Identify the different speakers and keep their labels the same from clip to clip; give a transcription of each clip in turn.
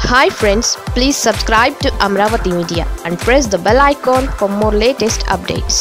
Speaker 1: hi friends please subscribe to Amaravati media and press the bell icon for more latest updates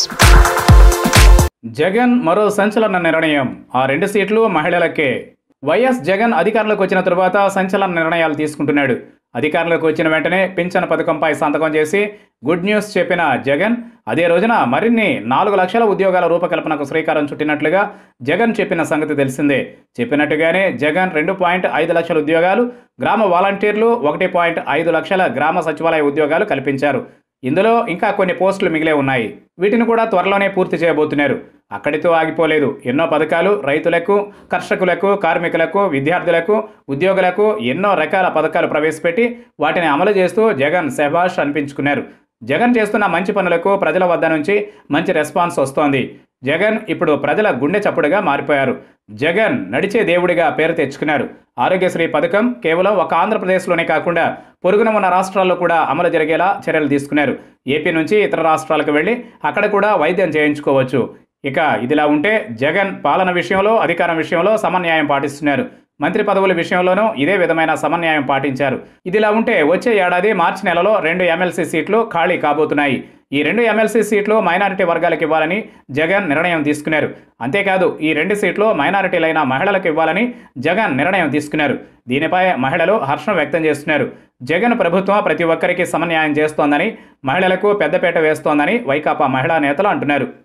Speaker 2: Jagan మరో సంచలన నిర్ణయం ఆ రెండు సీట్లు మహిళలకే వైఎస్ జగన్ అధికారంలోకి వచ్చిన తరువాత సంచలన నిర్ణయాలు తీసుకుంటున్నాడు అధికారంలోకి వచ్చిన వెంటనే పింఛన్ పథకంపై సంతకం చేసి గుడ్ న్యూస్ చెప్పిన జగన్ అదే రోజున మరిన్ని నాలుగు లక్షల ఉద్యోగాల రూపకల్పనకు శ్రీకారం చుట్టినట్లుగా జగన్ చెప్పిన సంగతి తెలిసిందే చెప్పినట్టుగానే జగన్ రెండు పాయింట్ ఐదు లక్షల ఉద్యోగాలు గ్రామ వాలంటీర్లు ఒకటి పాయింట్ ఐదు లక్షల గ్రామ సచివాలయ ఉద్యోగాలు కల్పించారు ఇందులో ఇంకా కొన్ని పోస్టులు మిగిలే ఉన్నాయి వీటిని కూడా త్వరలోనే పూర్తి చేయబోతున్నారు అక్కడితో ఆగిపోలేదు ఎన్నో పథకాలు రైతులకు కర్షకులకు కార్మికులకు విద్యార్థులకు ఉద్యోగులకు ఎన్నో రకాల పథకాలు ప్రవేశపెట్టి వాటిని అమలు చేస్తూ జగన్ శభాష్ అనిపించుకున్నారు జగన్ చేస్తున్న మంచి పనులకు ప్రజల వద్ద నుంచి మంచి రెస్పాన్స్ వస్తోంది జగన్ ఇప్పుడు ప్రజల గుండె చప్పుడుగా మారిపోయారు జగన్ నడిచే దేవుడిగా పేరు తెచ్చుకున్నారు ఆరోగ్యశ్రీ పథకం కేవలం ఒక ఆంధ్రప్రదేశ్లోనే కాకుండా పొరుగున ఉన్న రాష్ట్రాల్లో కూడా అమలు జరిగేలా చర్యలు తీసుకున్నారు ఏపీ నుంచి ఇతర రాష్ట్రాలకు వెళ్ళి అక్కడ కూడా వైద్యం చేయించుకోవచ్చు ఇక ఇదిలా ఉంటే జగన్ పాలన విషయంలో అధికారం విషయంలో సమన్యాయం పాటిస్తున్నారు మంత్రి పదవుల విషయంలోనూ ఇదే విధమైన సమన్యాయం పాటించారు ఇదిలా ఉంటే వచ్చే ఏడాది మార్చి నెలలో రెండు ఎమ్మెల్సీ సీట్లు ఖాళీ కాబోతున్నాయి ఈ రెండు ఎమ్మెల్సీ సీట్లు మైనారిటీ వర్గాలకు ఇవ్వాలని జగన్ నిర్ణయం తీసుకున్నారు అంతేకాదు ఈ రెండు సీట్లు మైనారిటీలైన మహిళలకు ఇవ్వాలని జగన్ నిర్ణయం తీసుకున్నారు దీనిపై మహిళలు హర్షం వ్యక్తం చేస్తున్నారు జగన్ ప్రభుత్వం ప్రతి ఒక్కరికి సమన్యాయం చేస్తోందని మహిళలకు పెద్దపీట వేస్తోందని వైకాపా మహిళా నేతలు అంటున్నారు